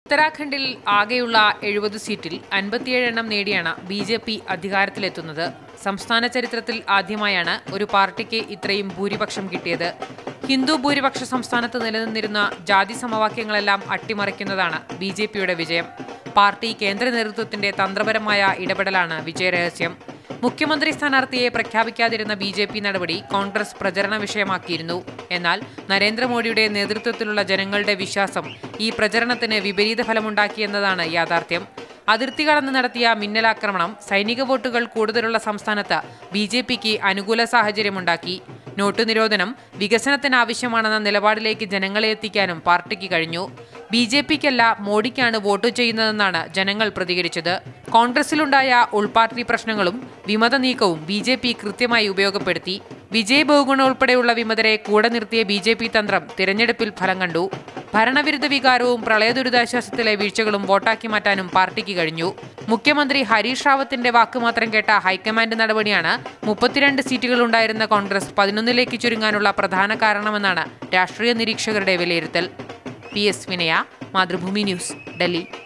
ഉത്തരാഖണ്ഡിൽ ആകെയുള്ള എഴുപത് സീറ്റിൽ അൻപത്തിയേഴ് എണ്ണം നേടിയാണ് ബി ജെ പി അധികാരത്തിലെത്തുന്നത് സംസ്ഥാന ചരിത്രത്തിൽ ആദ്യമായാണ് ഒരു പാർട്ടിക്ക് ഇത്രയും ഭൂരിപക്ഷം കിട്ടിയത് ഹിന്ദു ഭൂരിപക്ഷ സംസ്ഥാനത്ത് നിലനിന്നിരുന്ന ജാതി സമവാക്യങ്ങളെല്ലാം അട്ടിമറിക്കുന്നതാണ് ബി ജെ പിയുടെ വിജയം പാർട്ടി കേന്ദ്ര നേതൃത്വത്തിന്റെ തന്ത്രപരമായ ഇടപെടലാണ് വിജയരഹസ്യം മുഖ്യമന്ത്രി സ്ഥാനാർത്ഥിയെ പ്രഖ്യാപിക്കാതിരുന്ന ബി ജെ പി നടപടി കോൺഗ്രസ് പ്രചരണ വിഷയമാക്കിയിരുന്നു എന്നാൽ നരേന്ദ്രമോദിയുടെ നേതൃത്വത്തിലുള്ള ജനങ്ങളുടെ വിശ്വാസം ഈ പ്രചരണത്തിന് വിപരീത ഫലമുണ്ടാക്കിയെന്നതാണ് യാഥാർത്ഥ്യം അതിർത്തി കടന്ന് നടത്തിയ മിന്നലാക്രമണം സൈനിക വോട്ടുകൾ കൂടുതലുള്ള സംസ്ഥാനത്ത് ബി ജെ പിക്ക് അനുകൂല സാഹചര്യമുണ്ടാക്കി നോട്ടു നിരോധനം വികസനത്തിനാവശ്യമാണെന്ന നിലപാടിലേക്ക് ജനങ്ങളെ എത്തിക്കാനും പാർട്ടിക്ക് കഴിഞ്ഞു ബി ജെ പിക്കല്ല മോഡിക്കാണ് വോട്ട് ചെയ്യുന്നതെന്നാണ് ജനങ്ങൾ പ്രതികരിച്ചത് കോൺഗ്രസിലുണ്ടായ ഉൾപാർട്ടി പ്രശ്നങ്ങളും വിമത നീക്കവും ബി ജെ പി കൃത്യമായി ഉപയോഗപ്പെടുത്തി വിജയ് ബഹുഗുണ ഉൾപ്പെടെയുള്ള വിമതരെ കൂടെ നിർത്തിയ ബി ജെ പി തന്ത്രം തിരഞ്ഞെടുപ്പിൽ ഫലം കണ്ടു ഭരണവിരുദ്ധ വികാരവും പ്രളയ ദുരിതാശ്വാസത്തിലെ വീഴ്ചകളും വോട്ടാക്കി മാറ്റാനും പാർട്ടിക്ക് കഴിഞ്ഞു മുഖ്യമന്ത്രി ഹരീഷ് റാവത്തിന്റെ വാക്ക് മാത്രം കേട്ട ഹൈക്കമാൻഡ് നടപടിയാണ് മുപ്പത്തിരണ്ട് സീറ്റുകൾ ഉണ്ടായിരുന്ന കോൺഗ്രസ് പതിനൊന്നിലേക്ക് ചുരുങ്ങാനുള്ള പ്രധാന കാരണമെന്നാണ് രാഷ്ട്രീയ നിരീക്ഷകരുടെ വിലയിരുത്തൽ പി എസ് വിനയ മാതൃഭൂമി ന്യൂസ് ഡൽഹി